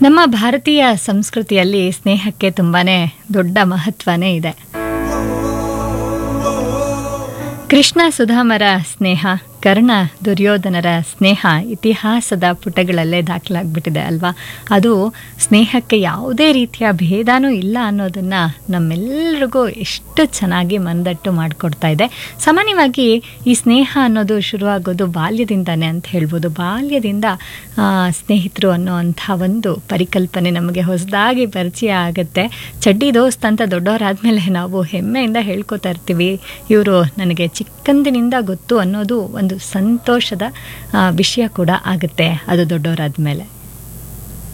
ನಮ್ಮ ಭಾರತೀಯ ಸಂಸ್ಕೃತಿಯಲ್ಲಿ ಸ್ನೇಹಕ್ಕೆ ತುಂಬಾನೇ ದೊಡ್ಡ ಮಹತ್ವನೇ ಇದೆ ಕೃಷ್ಣ ಸುಧಾಮರ ಸ್ನೇಹ ಕರ್ಣ ದುರ್ಯೋಧನರ ಸ್ನೇಹ ಇತಿಹಾಸದ ಪುಟಗಳಲ್ಲೇ ದಾಖಲಾಗ್ಬಿಟ್ಟಿದೆ ಅಲ್ವಾ ಅದು ಸ್ನೇಹಕ್ಕೆ ಯಾವುದೇ ರೀತಿಯ ಭೇದನೂ ಇಲ್ಲ ಅನ್ನೋದನ್ನು ನಮ್ಮೆಲ್ಲರಿಗೂ ಎಷ್ಟು ಚೆನ್ನಾಗಿ ಮನದಟ್ಟು ಮಾಡಿಕೊಡ್ತಾ ಇದೆ ಸಾಮಾನ್ಯವಾಗಿ ಈ ಸ್ನೇಹ ಅನ್ನೋದು ಶುರುವಾಗೋದು ಬಾಲ್ಯದಿಂದನೇ ಅಂತ ಹೇಳ್ಬೋದು ಬಾಲ್ಯದಿಂದ ಆ, ಸ್ನೇಹಿತರು ಅನ್ನೋವಂಥ ಒಂದು ಪರಿಕಲ್ಪನೆ ನಮಗೆ ಹೊಸದಾಗಿ ಪರಿಚಯ ಆಗುತ್ತೆ ಚಡ್ಡಿ ದೋಸ್ತ್ ಅಂತ ದೊಡ್ಡವರಾದ್ಮೇಲೆ ನಾವು ಹೆಮ್ಮೆಯಿಂದ ಹೇಳ್ಕೊತಾ ಇರ್ತೀವಿ ಇವರು ನನಗೆ ಚಿಕ್ಕಂದಿನಿಂದ ಗೊತ್ತು ಅನ್ನೋದು ಒಂದು ಸಂತೋಷದ ಆ, ವಿಷಯ ಕೂಡ ಆಗುತ್ತೆ ಅದು ದೊಡ್ಡವರಾದ್ಮೇಲೆ